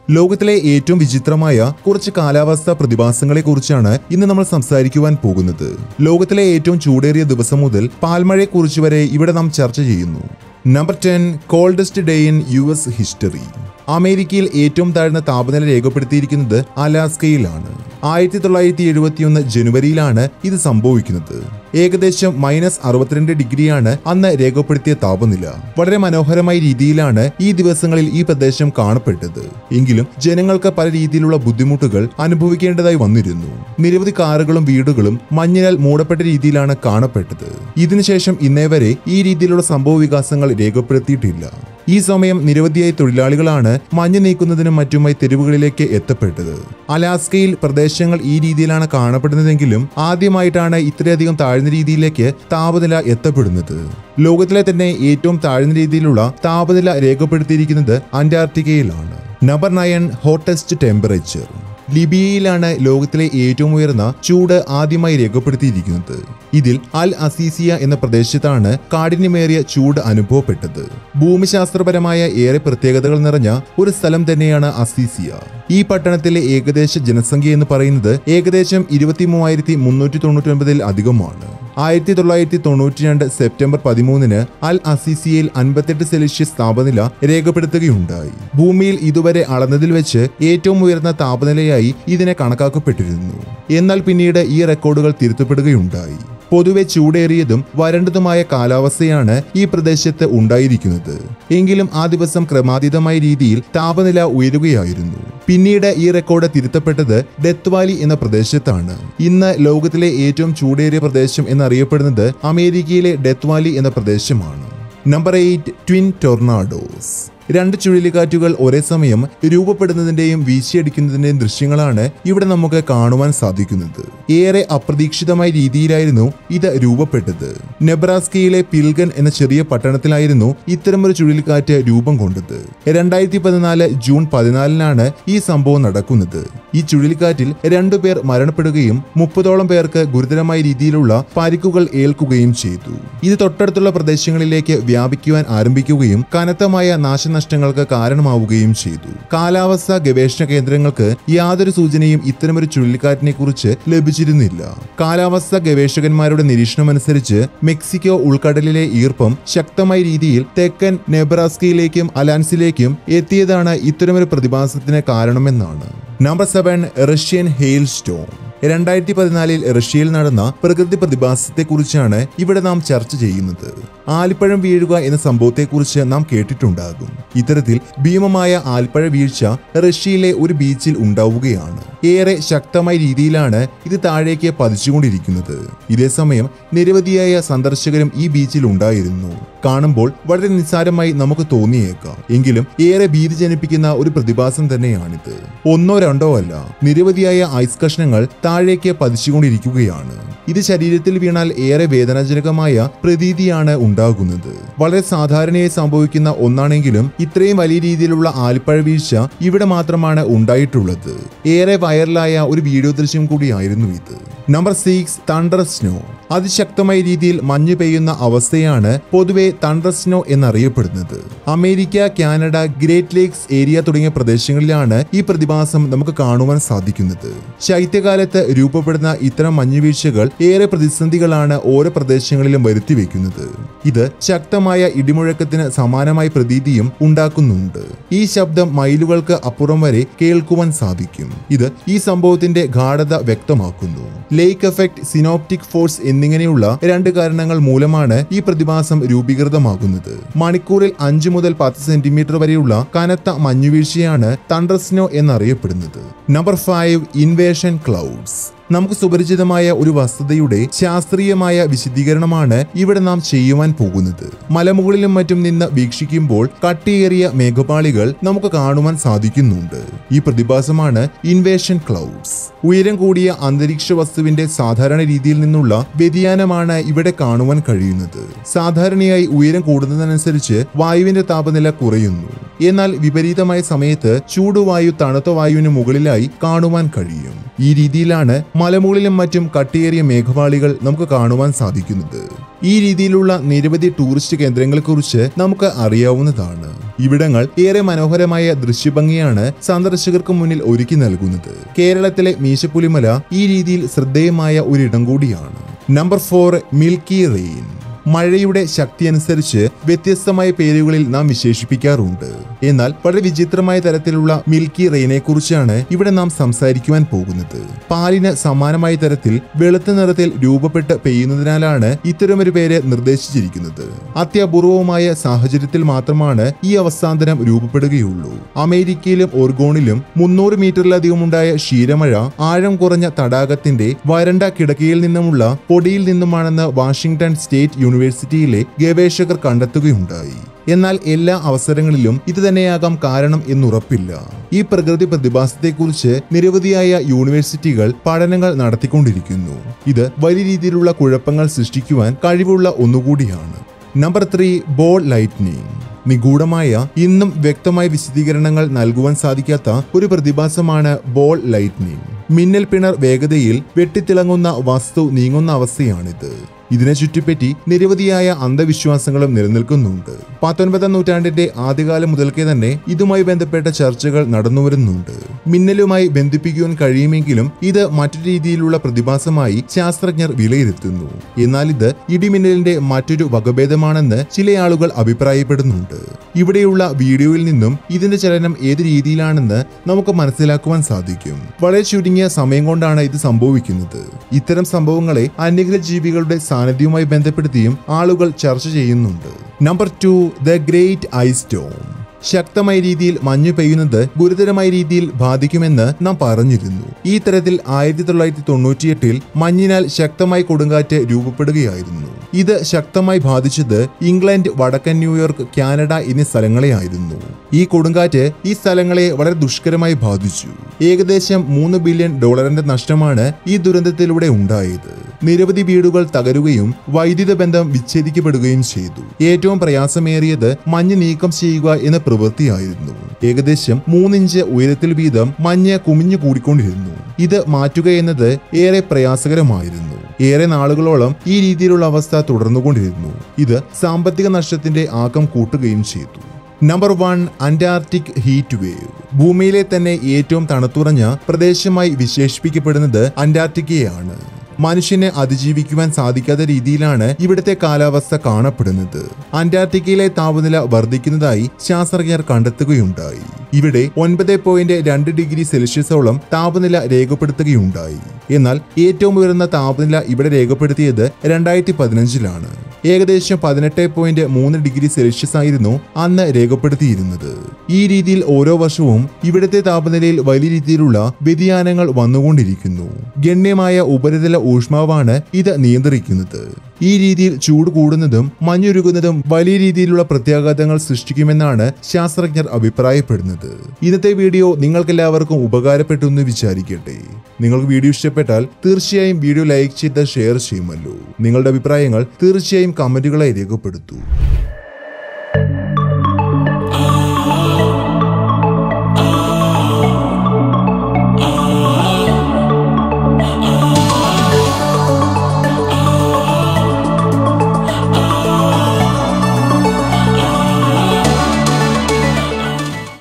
ലോകത്തിലെ ഏറ്റവും വിചിത്രമായ കുറച്ച് കാലാവസ്ഥാ പ്രതിഭാസങ്ങളെ കുറിച്ചാണ് ഇന്ന് നമ്മൾ സംസാരിക്കുവാൻ പോകുന്നത് ലോകത്തിലെ ഏറ്റവും ചൂടേറിയ ദിവസം മുതൽ പാൽമഴയെക്കുറിച്ച് വരെ ഇവിടെ നാം ചർച്ച ചെയ്യുന്നു number ten coldest day in US എസ് ഹിസ്റ്ററി അമേരിക്കയിൽ ഏറ്റവും താഴ്ന്ന താപനില രേഖപ്പെടുത്തിയിരിക്കുന്നത് അലാസ്കയിലാണ് ആയിരത്തി തൊള്ളായിരത്തി എഴുപത്തിയൊന്ന് ജനുവരിയിലാണ് ഇത് സംഭവിക്കുന്നത് ഏകദേശം മൈനസ് അറുപത്തിരണ്ട് ഡിഗ്രിയാണ് അന്ന് രേഖപ്പെടുത്തിയ താപനില വളരെ മനോഹരമായ രീതിയിലാണ് ഈ ദിവസങ്ങളിൽ ഈ പ്രദേശം കാണപ്പെട്ടത് എങ്കിലും ജനങ്ങൾക്ക് പല രീതിയിലുള്ള ബുദ്ധിമുട്ടുകൾ അനുഭവിക്കേണ്ടതായി വന്നിരുന്നു നിരവധി കാറുകളും വീടുകളും മഞ്ഞിനാൽ മൂടപ്പെട്ട രീതിയിലാണ് കാണപ്പെട്ടത് ഇതിനുശേഷം ഇന്നേ വരെ ഈ രീതിയിലുള്ള സംഭവ വികാസങ്ങൾ രേഖപ്പെടുത്തിയിട്ടില്ല ഈ സമയം നിരവധിയായ തൊഴിലാളികളാണ് മഞ്ഞ് നീക്കുന്നതിനും മറ്റുമായി തെരുവുകളിലേക്ക് എത്തപ്പെട്ടത് അലാസ്കയിൽ പ്രദേശങ്ങൾ ഈ രീതിയിലാണ് കാണപ്പെടുന്നതെങ്കിലും ആദ്യമായിട്ടാണ് ഇത്രയധികം താഴ്ന്ന രീതിയിലേക്ക് താപനില എത്തപ്പെടുന്നത് ലോകത്തിലെ തന്നെ ഏറ്റവും താഴ്ന്ന രീതിയിലുള്ള താപനില രേഖപ്പെടുത്തിയിരിക്കുന്നത് അന്റാർട്ടിക്കയിലാണ് നമ്പർ നയൻ ഹോട്ടസ്റ്റ് ടെമ്പറേച്ചർ ലിബിയയിലാണ് ലോകത്തിലെ ഏറ്റവും ഉയർന്ന ചൂട് ആദ്യമായി രേഖപ്പെടുത്തിയിരിക്കുന്നത് ഇതിൽ അൽ അസീസിയ എന്ന പ്രദേശത്താണ് കാഠിന്യമേറിയ ചൂട് അനുഭവപ്പെട്ടത് ഭൂമിശാസ്ത്രപരമായ ഏറെ പ്രത്യേകതകൾ നിറഞ്ഞ ഒരു സ്ഥലം തന്നെയാണ് അസീസിയ ഈ പട്ടണത്തിലെ ഏകദേശ ജനസംഖ്യ എന്ന് പറയുന്നത് ഏകദേശം ഇരുപത്തി മൂവായിരത്തി മുന്നൂറ്റി തൊണ്ണൂറ്റി ഒൻപതിൽ അധികമാണ് ആയിരത്തി തൊള്ളായിരത്തി തൊണ്ണൂറ്റി രണ്ട് സെപ്റ്റംബർ പതിമൂന്നിന് അൽ അസീസിയയിൽ അൻപത്തെട്ട് സെൽഷ്യസ് താപനില രേഖപ്പെടുത്തുകയുണ്ടായി ഭൂമിയിൽ ഇതുവരെ അളന്നതിൽ വെച്ച് ഏറ്റവും ഉയർന്ന താപനിലയായി ഇതിനെ കണക്കാക്കപ്പെട്ടിരുന്നു എന്നാൽ പിന്നീട് ഈ റെക്കോർഡുകൾ തിരുത്തപ്പെടുകയുണ്ടായി പൊതുവെ ചൂടേറിയതും വരണ്ടതുമായ കാലാവസ്ഥയാണ് ഈ പ്രദേശത്ത് ഉണ്ടായിരിക്കുന്നത് എങ്കിലും ആ ദിവസം ക്രമാതീതമായ രീതിയിൽ താപനില ഉയരുകയായിരുന്നു പിന്നീട് ഈ റെക്കോർഡ് തിരുത്തപ്പെട്ടത് ഡെത്ത് വാലി എന്ന പ്രദേശത്താണ് ഇന്ന് ലോകത്തിലെ ഏറ്റവും ചൂടേറിയ പ്രദേശം എന്നറിയപ്പെടുന്നത് അമേരിക്കയിലെ ഡെത്ത് വാലി എന്ന പ്രദേശമാണ് നമ്പർ എയ്റ്റ് ട്വിൻ ടൊർണാഡോസ് രണ്ട് ചുഴലിക്കാറ്റുകൾ ഒരേ സമയം രൂപപ്പെടുന്നതിന്റെയും വീശിയടിക്കുന്നതിന്റെയും ദൃശ്യങ്ങളാണ് ഇവിടെ നമുക്ക് കാണുവാൻ സാധിക്കുന്നത് ഏറെ അപ്രതീക്ഷിതമായ രീതിയിലായിരുന്നു ഇത് രൂപപ്പെട്ടത് നെബ്രാസ്കയിലെ പിൽഗൻ എന്ന ചെറിയ പട്ടണത്തിലായിരുന്നു ഇത്തരമൊരു ചുഴലിക്കാറ്റ് രൂപം കൊണ്ടത് രണ്ടായിരത്തി പതിനാല് ജൂൺ പതിനാലിനാണ് ഈ സംഭവം നടക്കുന്നത് ഈ ചുഴലിക്കാറ്റിൽ രണ്ടുപേർ മരണപ്പെടുകയും മുപ്പതോളം പേർക്ക് ഗുരുതരമായ രീതിയിലുള്ള പരിക്കുകൾ ഏൽക്കുകയും ചെയ്തു ഇത് തൊട്ടടുത്തുള്ള പ്രദേശങ്ങളിലേക്ക് വ്യാപിക്കുവാൻ ആരംഭിക്കുകയും കനത്തമായ നാശനഷ്ടങ്ങൾക്ക് കാരണമാവുകയും ചെയ്തു കാലാവസ്ഥാ ഗവേഷണ കേന്ദ്രങ്ങൾക്ക് യാതൊരു സൂചനയും ഇത്തരമൊരു ചുഴലിക്കാറ്റിനെ കുറിച്ച് ലഭിച്ചിരുന്നില്ല കാലാവസ്ഥാ ഗവേഷകന്മാരുടെ നിരീക്ഷണമനുസരിച്ച് മെക്സിക്കോ ഉൾക്കടലിലെ ഈർപ്പം ശക്തമായ രീതിയിൽ തെക്കൻ നെബ്രാസ്കയിലേക്കും അലാൻസിലേക്കും എത്തിയതാണ് ഇത്തരമൊരു പ്രതിഭാസത്തിന് കാരണമെന്നാണ് number seven Russian hail storm രണ്ടായിരത്തി പതിനാലിൽ റഷ്യയിൽ നടന്ന പ്രകൃതി പ്രതിഭാസത്തെക്കുറിച്ചാണ് ഇവിടെ നാം ചർച്ച ചെയ്യുന്നത് ആലിപ്പഴം വീഴുക എന്ന സംഭവത്തെക്കുറിച്ച് നാം കേട്ടിട്ടുണ്ടാകും ഇത്തരത്തിൽ ഭീമമായ ആൽപ്പഴ വീഴ്ച റഷ്യയിലെ ഒരു ബീച്ചിൽ ഉണ്ടാവുകയാണ് ഏറെ ശക്തമായ രീതിയിലാണ് ഇത് താഴേക്ക് പതിച്ചുകൊണ്ടിരിക്കുന്നത് ഇതേസമയം നിരവധിയായ സന്ദർശകരും ഈ ബീച്ചിൽ ഉണ്ടായിരുന്നു കാണുമ്പോൾ വളരെ നിസ്സാരമായി നമുക്ക് തോന്നിയേക്കാം എങ്കിലും ഏറെ ഭീതി ജനിപ്പിക്കുന്ന ഒരു പ്രതിഭാസം തന്നെയാണിത് ഒന്നോ രണ്ടോ അല്ല നിരവധിയായ ഐസ് കഷ്ണങ്ങൾ താഴേക്ക് പതിച്ചുകൊണ്ടിരിക്കുകയാണ് ഇത് ശരീരത്തിൽ വീണാൽ ഏറെ വേദനാജനകമായ പ്രതീതിയാണ് ഉണ്ടാകുന്നത് വളരെ സാധാരണയായി സംഭവിക്കുന്ന ഒന്നാണെങ്കിലും ഇത്രയും വലിയ രീതിയിലുള്ള ആൽപ്പഴ വീഴ്ച ഇവിടെ മാത്രമാണ് ഉണ്ടായിട്ടുള്ളത് ഏറെ വൈറലായ ഒരു വീഡിയോ ദൃശ്യം കൂടിയായിരുന്നു ഇത് നമ്പർ സിക്സ് തണ്ടർ സ്നോ അതിശക്തമായ രീതിയിൽ മഞ്ഞ് പെയ്യുന്ന അവസ്ഥയാണ് പൊതുവെ തണ്ടർ സ്നോ എന്നറിയപ്പെടുന്നത് America Canada great lakes area തുടങ്ങിയ പ്രദേശങ്ങളിലാണ് ഈ പ്രതിഭാസം നമുക്ക് കാണുവാൻ സാധിക്കുന്നത് ശൈത്യകാലത്ത് രൂപപ്പെടുന്ന ഇത്തരം മഞ്ഞുവീഴ്ചകൾ ഏറെ പ്രതിസന്ധികളാണ് ഓരോ പ്രദേശങ്ങളിലും വരുത്തിവെക്കുന്നത് ഇത് ശക്തമായ ഇടിമുഴക്കത്തിന് സമാനമായ പ്രതീതിയും ഉണ്ടാക്കുന്നുണ്ട് ഈ ശബ്ദം മൈലുകൾക്ക് അപ്പുറം വരെ കേൾക്കുവാൻ സാധിക്കും ഇത് ഈ സംഭവത്തിന്റെ ഗാഠത വ്യക്തമാക്കുന്നു ലേക്ക് എഫക്ട് സിനോപ്റ്റിക് ഫോഴ്സ് എന്നിങ്ങനെയുള്ള രണ്ട് കാരണങ്ങൾ മൂലമാണ് ഈ പ്രതിഭാസം രൂപീകൃതമാകുന്നത് മണിക്കൂറിൽ അഞ്ച് മുതൽ പത്ത് സെന്റിമീറ്റർ വരെയുള്ള കനത്ത മഞ്ഞുവീഴ്ചയാണ് തണ്ടർ സ്നോ എന്നറിയപ്പെടുന്നത് നമ്പർ ഫൈവ് ഇൻവേഷൻ ക്ലൗഡ്സ് നമുക്ക് സുപരിചിതമായ ഒരു വസ്തുതയുടെ ശാസ്ത്രീയമായ വിശദീകരണമാണ് ഇവിടെ നാം ചെയ്യുവാൻ പോകുന്നത് മലമുകളിലും മറ്റും നിന്ന് വീക്ഷിക്കുമ്പോൾ കട്ടിയേറിയ മേഘപാളികൾ നമുക്ക് കാണുവാൻ സാധിക്കുന്നുണ്ട് ഈ പ്രതിഭാസമാണ് ഇൻവേഷൻ ക്ലൗഡ്സ് ഉയരം കൂടിയ അന്തരീക്ഷ വസ്തുവിന്റെ സാധാരണ രീതിയിൽ നിന്നുള്ള വ്യതിയാനമാണ് ഇവിടെ കാണുവാൻ കഴിയുന്നത് സാധാരണയായി ഉയരം കൂടുന്നതിനനുസരിച്ച് വായുവിന്റെ താപനില കുറയുന്നു എന്നാൽ വിപരീതമായ സമയത്ത് ചൂടുവായു തണുത്ത വായുവിന് മുകളിലായി കാണുവാൻ കഴിയും ഈ രീതിയിലാണ് മലമുകളിലും മറ്റും കട്ടിയേറിയ മേഘവാളികൾ നമുക്ക് കാണുവാൻ സാധിക്കുന്നത് ഈ രീതിയിലുള്ള നിരവധി ടൂറിസ്റ്റ് കേന്ദ്രങ്ങളെക്കുറിച്ച് നമുക്ക് അറിയാവുന്നതാണ് ഇവിടങ്ങൾ ഏറെ മനോഹരമായ ദൃശ്യഭംഗിയാണ് സന്ദർശകർക്ക് മുന്നിൽ ഒരുക്കി നൽകുന്നത് കേരളത്തിലെ മീശപ്പുലിമല ഈ രീതിയിൽ ശ്രദ്ധേയമായ ഒരിടം കൂടിയാണ് നമ്പർ ഫോർ മിൽക്കി റെയിൻ മഴയുടെ ശക്തി അനുസരിച്ച് വ്യത്യസ്തമായ പേരുകളിൽ നാം വിശേഷിപ്പിക്കാറുണ്ട് എന്നാൽ വളരെ വിചിത്രമായ തരത്തിലുള്ള മിൽക്കി റെയിനെ കുറിച്ചാണ് ഇവിടെ നാം സംസാരിക്കുവാൻ പോകുന്നത് പാലിന് സമാനമായ തരത്തിൽ വെളുത്ത നിറത്തിൽ രൂപപ്പെട്ട് പെയ്യുന്നതിനാലാണ് ഇത്തരമൊരു പേര് നിർദ്ദേശിച്ചിരിക്കുന്നത് അത്യപൂർവമായ സാഹചര്യത്തിൽ മാത്രമാണ് ഈ അവസ്ഥാന്തരം രൂപപ്പെടുകയുള്ളൂ അമേരിക്കയിലും ഓർഗോണിലും മുന്നൂറ് മീറ്ററിലധികം ഉണ്ടായ ക്ഷീരമഴ ആഴം കുറഞ്ഞ തടാകത്തിന്റെ വരണ്ട കിടക്കയിൽ നിന്നുമുള്ള പൊടിയിൽ നിന്നുമാണെന്ന് വാഷിംഗ്ടൺ സ്റ്റേറ്റ് യൂണിവേഴ്സിറ്റിയിലെ ഗവേഷകർ കണ്ടെത്തുകയുണ്ടായി എന്നാൽ എല്ലാ അവസരങ്ങളിലും ഇത് തന്നെയാകാം കാരണം എന്നുറപ്പില്ല ഈ പ്രകൃതി പ്രതിഭാസത്തെക്കുറിച്ച് നിരവധിയായ യൂണിവേഴ്സിറ്റികൾ പഠനങ്ങൾ നടത്തിക്കൊണ്ടിരിക്കുന്നു ഇത് വലിയ രീതിയിലുള്ള കുഴപ്പങ്ങൾ സൃഷ്ടിക്കുവാൻ കഴിവുള്ള ഒന്നുകൂടിയാണ് നമ്പർ ത്രീ ബോൾ ലൈറ്റ്നിങ് നിഗൂഢമായ ഇന്നും വ്യക്തമായ വിശദീകരണങ്ങൾ നൽകുവാൻ സാധിക്കാത്ത ഒരു പ്രതിഭാസമാണ് ബോൾ ലൈറ്റ്നിങ് മിന്നൽ പിണർ വേഗതയിൽ വെട്ടിത്തിളങ്ങുന്ന വസ്തു നീങ്ങുന്ന അവസ്ഥയാണിത് ഇതിനെ ചുറ്റിപ്പറ്റി നിരവധിയായ അന്ധവിശ്വാസങ്ങളും നിലനിൽക്കുന്നുണ്ട് പത്തൊൻപതാം നൂറ്റാണ്ടിന്റെ ആദ്യകാലം മുതൽക്കേ തന്നെ ഇതുമായി ബന്ധപ്പെട്ട ചർച്ചകൾ നടന്നുവരുന്നുണ്ട് മിന്നലുമായി ബന്ധിപ്പിക്കുവാൻ കഴിയുമെങ്കിലും ഇത് മറ്റൊരു രീതിയിലുള്ള പ്രതിഭാസമായി ശാസ്ത്രജ്ഞർ വിലയിരുത്തുന്നു എന്നാൽ ഇത് ഇടിമിന്നലിന്റെ മറ്റൊരു വകഭേദമാണെന്ന് ചില ആളുകൾ അഭിപ്രായപ്പെടുന്നുണ്ട് ഇവിടെയുള്ള വീഡിയോയിൽ നിന്നും ഇതിന്റെ ചലനം ഏത് രീതിയിലാണെന്ന് നമുക്ക് മനസ്സിലാക്കുവാൻ സാധിക്കും വളരെ ചുരുങ്ങിയ സമയം കൊണ്ടാണ് ഇത് സംഭവിക്കുന്നത് ഇത്തരം സംഭവങ്ങളെ അന്യഗ്രഹ ജീവികളുടെ സാന്നിധ്യവുമായി ബന്ധപ്പെടുത്തിയും ആളുകൾ ചർച്ച ചെയ്യുന്നുണ്ട് number two the great eye storm ശക്തമായ രീതിയിൽ മഞ്ഞു പെയ്യുന്നത് ഗുരുതരമായ രീതിയിൽ ബാധിക്കുമെന്ന് നാം പറഞ്ഞിരുന്നു ഈ തരത്തിൽ ആയിരത്തി തൊള്ളായിരത്തി തൊണ്ണൂറ്റിയെട്ടിൽ മഞ്ഞിനാൽ ശക്തമായ കൊടുങ്കാറ്റ് രൂപപ്പെടുകയായിരുന്നു ഇത് ശക്തമായി ബാധിച്ചത് ഇംഗ്ലണ്ട് വടക്കൻ ന്യൂയോർക്ക് കാനഡ എന്നീ സ്ഥലങ്ങളെയായിരുന്നു ഈ കൊടുങ്കാറ്റ് ഈ സ്ഥലങ്ങളെ വളരെ ദുഷ്കരമായി ബാധിച്ചു ഏകദേശം മൂന്ന് ബില്യൺ ഡോളറിന്റെ നഷ്ടമാണ് ഈ ദുരന്തത്തിലൂടെ ഉണ്ടായത് നിരവധി വീടുകൾ തകരുകയും വൈദ്യുത ബന്ധം വിച്ഛേദിക്കപ്പെടുകയും ചെയ്തു ഏറ്റവും പ്രയാസമേറിയത് മഞ്ഞ് നീക്കം ചെയ്യുക എന്ന പ്രവൃത്തിയായിരുന്നു ഏകദേശം മൂന്നിഞ്ച് ഉയരത്തിൽ വീതം മഞ്ഞ് കുമിഞ്ഞു കൂടിക്കൊണ്ടിരുന്നു ഇത് മാറ്റുക എന്നത് ഏറെ പ്രയാസകരമായിരുന്നു ഏറെ നാളുകളോളം ഈ രീതിയിലുള്ള അവസ്ഥ തുടർന്നുകൊണ്ടിരുന്നു ഇത് സാമ്പത്തിക നഷ്ടത്തിന്റെ ആക്കം കൂട്ടുകയും ചെയ്തു number one Antarctic heat wave ഭൂമിയിലെ തന്നെ ഏറ്റവും തണുത്തുറഞ്ഞ പ്രദേശമായി വിശേഷിപ്പിക്കപ്പെടുന്നത് അന്റാർട്ടിക്കയാണ് മനുഷ്യന് അതിജീവിക്കുവാൻ സാധിക്കാത്ത രീതിയിലാണ് ഇവിടുത്തെ കാലാവസ്ഥ കാണപ്പെടുന്നത് അന്റാർട്ടിക്കയിലെ താപനില വർദ്ധിക്കുന്നതായി ശാസ്ത്രജ്ഞർ കണ്ടെത്തുകയുണ്ടായി ഇവിടെ ഒൻപത് പോയിന്റ് രണ്ട് ഡിഗ്രി സെൽഷ്യസോളം താപനില രേഖപ്പെടുത്തുകയുണ്ടായി എന്നാൽ ഏറ്റവും ഉയർന്ന താപനില ഇവിടെ രേഖപ്പെടുത്തിയത് രണ്ടായിരത്തി പതിനഞ്ചിലാണ് ഏകദേശം പതിനെട്ട് പോയിന്റ് മൂന്ന് ഡിഗ്രി സെൽഷ്യസ് ആയിരുന്നു അന്ന് രേഖപ്പെടുത്തിയിരുന്നത് ഈ രീതിയിൽ ഓരോ വർഷവും ഇവിടുത്തെ താപനിലയിൽ വലിയ രീതിയിലുള്ള വ്യതിയാനങ്ങൾ വന്നുകൊണ്ടിരിക്കുന്നു ഗണ്യമായ ഉപരിതല ഊഷ്മാവാണ് ഇത് നിയന്ത്രിക്കുന്നത് ഈ രീതിയിൽ ചൂട് കൂടുന്നതും മഞ്ഞുരുകുന്നതും വലിയ രീതിയിലുള്ള പ്രത്യാഘാതങ്ങൾ സൃഷ്ടിക്കുമെന്നാണ് ശാസ്ത്രജ്ഞർ അഭിപ്രായപ്പെടുന്നത് ഇന്നത്തെ വീഡിയോ നിങ്ങൾക്കെല്ലാവർക്കും ഉപകാരപ്പെട്ടു എന്ന് വിചാരിക്കട്ടെ നിങ്ങൾക്ക് വീഡിയോ ഇഷ്ടപ്പെട്ടാൽ തീർച്ചയായും വീഡിയോ ലൈക്ക് ചെയ്ത് ഷെയർ ചെയ്യുമല്ലോ നിങ്ങളുടെ അഭിപ്രായങ്ങൾ തീർച്ചയായും കമന്റുകളായി രേഖപ്പെടുത്തൂ